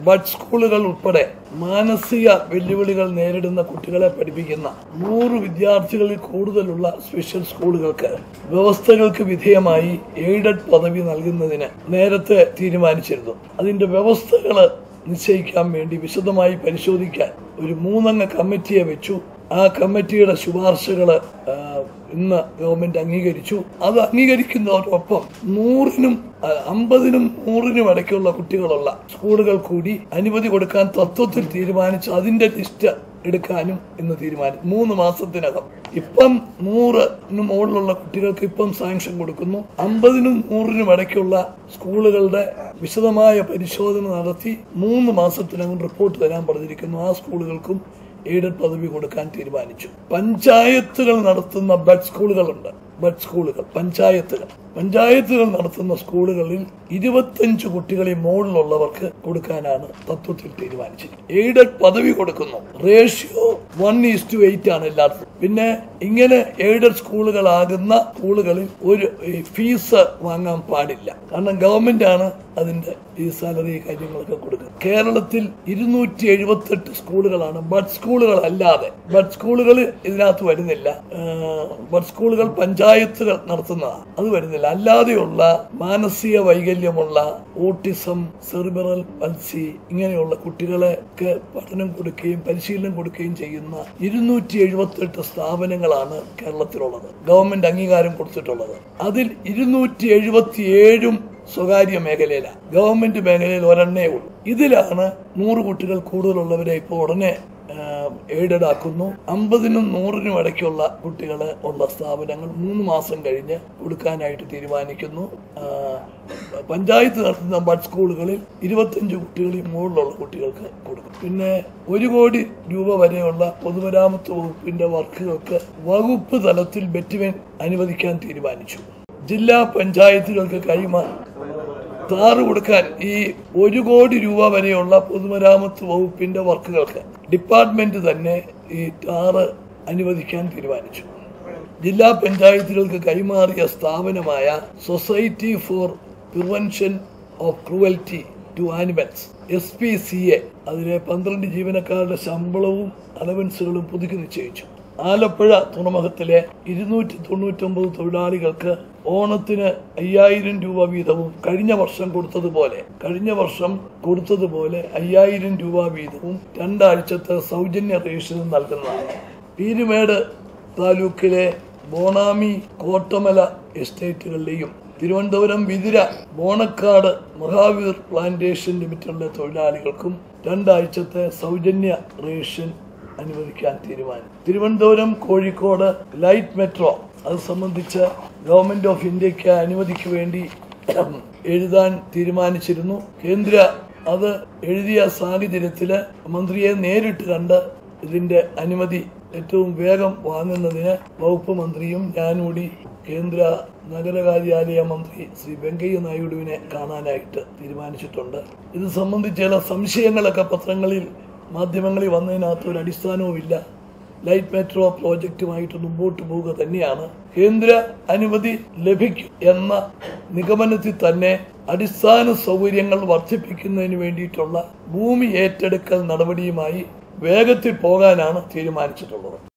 bud സ്കൂളുകൾ ഉൾപ്പെടെ മാനസിക വെല്ലുവിളികൾ നേരിടുന്ന കുട്ടികളെ പഠിപ്പിക്കുന്ന നൂറ് വിദ്യാർത്ഥികളിൽ കൂടുതലുള്ള സ്പെഷ്യൽ സ്കൂളുകൾക്ക് വ്യവസ്ഥകൾക്ക് വിധേയമായി എയ്ഡഡ് പദവി നൽകുന്നതിന് നേരത്തെ തീരുമാനിച്ചിരുന്നു അതിന്റെ വ്യവസ്ഥകൾ നിശ്ചയിക്കാൻ വേണ്ടി വിശദമായി പരിശോധിക്കാൻ ഒരു മൂന്നംഗ കമ്മിറ്റിയെ വെച്ചു ആ കമ്മിറ്റിയുടെ ശുപാർശകൾ ഇന്ന് ഗവൺമെന്റ് അംഗീകരിച്ചു അത് അംഗീകരിക്കുന്നതോടൊപ്പം നൂറിനും ആ, അമ്പതിനും നൂറിനും ഇടയ്ക്കുള്ള കുട്ടികളുള്ള സ്കൂളുകൾ കൂടി അനുമതി കൊടുക്കാൻ തത്വത്തിൽ തീരുമാനിച്ചു അതിന്റെ ലിസ്റ്റ് എടുക്കാനും ഇന്ന് തീരുമാനിച്ചു മൂന്ന് മാസത്തിനകം ഇപ്പം നൂറിന് മുകളിലുള്ള കുട്ടികൾക്ക് ഇപ്പം സാങ്ഷൻ കൊടുക്കുന്നു അമ്പതിനും നൂറിനും ഇടയ്ക്കുള്ള സ്കൂളുകളുടെ വിശദമായ പരിശോധന നടത്തി മൂന്ന് മാസത്തിനകം റിപ്പോർട്ട് തരാൻ പറഞ്ഞിരിക്കുന്നു ആ സ്കൂളുകൾക്കും എയ്ഡഡ് പദവി കൊടുക്കാൻ തീരുമാനിച്ചു പഞ്ചായത്തുകൾ നടത്തുന്ന ബഡ് സ്കൂളുകളുണ്ട് ബഡ് സ്കൂളുകൾ പഞ്ചായത്തുകൾ പഞ്ചായത്തുകൾ നടത്തുന്ന സ്കൂളുകളിൽ ഇരുപത്തഞ്ച് കുട്ടികളിൽ മുകളിലുള്ളവർക്ക് കൊടുക്കാനാണ് തത്വത്തിൽ തീരുമാനിച്ചിരിക്കുന്നത് എയ്ഡഡ് പദവി കൊടുക്കുന്നു ratio one is to eight ആണ് എല്ലായിടത്തും പിന്നെ ഇങ്ങനെ എയ്ഡഡ് സ്കൂളുകളാകുന്ന സ്കൂളുകളിൽ ഒരു ഈ ഫീസ് വാങ്ങാൻ പാടില്ല കാരണം ഗവൺമെന്റ് ആണ് അതിന്റെ ഈ സാലറി കാര്യങ്ങളൊക്കെ കൊടുക്കുന്നത് കേരളത്തിൽ ഇരുന്നൂറ്റി എഴുപത്തെട്ട് സ്കൂളുകളാണ് ബഡ് സ്കൂളുകൾ അല്ലാതെ ബഡ് സ്കൂളുകൾ ഇതിനകത്ത് വരുന്നില്ല ആ, ബഡ് സ്കൂളുകൾ പഞ്ചായത്തുകൾ നടത്തുന്നതാണ് അത് വരുന്നില്ല അല്ലാതെയുള്ള മാനസിക വൈകല്യമുള്ള ഓട്ടിസം സെറിബറൽ പൾസി ഇങ്ങനെയുള്ള കുട്ടികളെക്ക് പഠനം കൊടുക്കുകയും പരിശീലനം കൊടുക്കുകയും ചെയ്യുന്ന ഇരുന്നൂറ്റി എഴുപത്തെട്ട് സ്ഥാപനങ്ങളാണ് കേരളത്തിലുള്ളത് ഗവൺമെന്റ് അംഗീകാരം കൊടുത്തിട്ടുള്ളത് അതിൽ ഇരുന്നൂറ്റി എഴുപത്തി ഏഴും സ്വകാര്യ മേഖലയിലാണ് ഗവൺമെന്റ് മേഖലയിൽ ഒരെണ്ണേ ഉള്ളൂ ഇതിലാണ് നൂറ് കുട്ടികൾ കൂടുതലുള്ളവരെ ഇപ്പോൾ ഉടനെ എയ്ഡഡ് ആക്കുന്നു അമ്പതിനും നൂറിനും ഇടയ്ക്കുള്ള കുട്ടികളെ ഉള്ള സ്ഥാപനങ്ങൾ മൂന്ന് മാസം കഴിഞ്ഞ് കൊടുക്കാനായിട്ട് തീരുമാനിക്കുന്നു ആ, പഞ്ചായത്ത് നടത്തുന്ന ബഡ് സ്കൂളുകളിൽ ഇരുപത്തഞ്ച് കുട്ടികളിൽ മുകളിലുള്ള കുട്ടികൾക്ക് കൊടുക്കും പിന്നെ ഒരു കോടി രൂപ വരെയുള്ള പൊതുമരാമത്ത് വകുപ്പിന്റെ വർക്കുകൾക്ക് വകുപ്പ് തലത്തിൽ ബെറ്റുവൻ അനുവദിക്കാൻ തീരുമാനിച്ചു ജില്ലാ പഞ്ചായത്തുകൾക്ക് കൈമാറി താറ് കൊടുക്കാൻ ഈ ഒരു കോടി രൂപ വരെയുള്ള പൊതുമരാമത്ത് വകുപ്പിന്റെ വർക്കുകൾക്ക് ഡിപ്പാർട്ട്മെന്റ് തന്നെ ഈ ടാറ് അനുവദിക്കാൻ തീരുമാനിച്ചു ജില്ലാ പഞ്ചായത്തുകൾക്ക് കൈമാറിയ സ്ഥാപനമായ society for prevention of cruelty to animals S P C A അതിലെ പന്ത്രണ്ട് ജീവനക്കാരുടെ ശമ്പളവും അലവൻസുകളും പുതുക്കി നിശ്ചയിച്ചു ആലപ്പുഴ തുറമുഖത്തിലെ ഇരുന്നൂറ്റി തൊണ്ണൂറ്റൊമ്പത് തൊഴിലാളികൾക്ക് ഓണത്തിന് അയ്യായിരം രൂപ വീതവും കഴിഞ്ഞ വർഷം കൊടുത്തതുപോലെ കഴിഞ്ഞ വർഷം കൊടുത്തതുപോലെ അയ്യായിരം രൂപ വീതവും രണ്ടാഴ്ചത്തെ സൗജന്യ റേഷനും നൽകുന്നതാണ് പീരുമേട് താലൂക്കിലെ ബോണാമി കോട്ടമല എസ്റ്റേറ്റുകളിലെയും തിരുവനന്തപുരം വിതിര ബോണക്കാട് മഹാവീർ പ്ലാന്റേഷൻ ലിമിറ്റഡിലെ തൊഴിലാളികൾക്കും രണ്ടാഴ്ചത്തെ സൗജന്യ റേഷൻ അനുവദിക്കാൻ തീരുമാനം തിരുവനന്തപുരം കോഴിക്കോട് ലൈറ്റ് മെട്രോ അത് സംബന്ധിച്ച് ഗവൺമെന്റ് ഓഫ് ഇന്ത്യക്ക് അനുമതിക്ക് വേണ്ടി എഴുതാൻ തീരുമാനിച്ചിരുന്നു കേന്ദ്ര അത് എഴുതിയ സാഹചര്യത്തില് മന്ത്രിയെ നേരിട്ട് കണ്ട് ഇതിന്റെ അനുമതി ഏറ്റവും വേഗം വാങ്ങുന്നതിന് വകുപ്പ് മന്ത്രിയും ഞാനൂടി കേന്ദ്ര നഗരകാര്യാലയ മന്ത്രി ശ്രീ വെങ്കയ്യ നായിഡുവിനെ കാണാനായിട്ട് തീരുമാനിച്ചിട്ടുണ്ട് ഇത് സംബന്ധിച്ച് ചില സംശയങ്ങളൊക്കെ പത്രങ്ങളിൽ മാധ്യമങ്ങളിൽ വന്നതിനകത്ത് ഒരു അടിസ്ഥാനവുമില്ല ലൈറ്റ് മെട്രോ പ്രോജക്റ്റുമായിട്ട് മുമ്പോട്ട് പോവുക തന്നെയാണ് കേന്ദ്ര അനുമതി ലഭിക്കും എന്ന നിഗമനത്തിൽ തന്നെ അടിസ്ഥാന സൗകര്യങ്ങൾ വർദ്ധിപ്പിക്കുന്നതിന് വേണ്ടിയിട്ടുള്ള ഭൂമി ഏറ്റെടുക്കൽ നടപടിയുമായി വേഗത്തിൽ പോകാനാണ് തീരുമാനിച്ചിട്ടുള്ളത്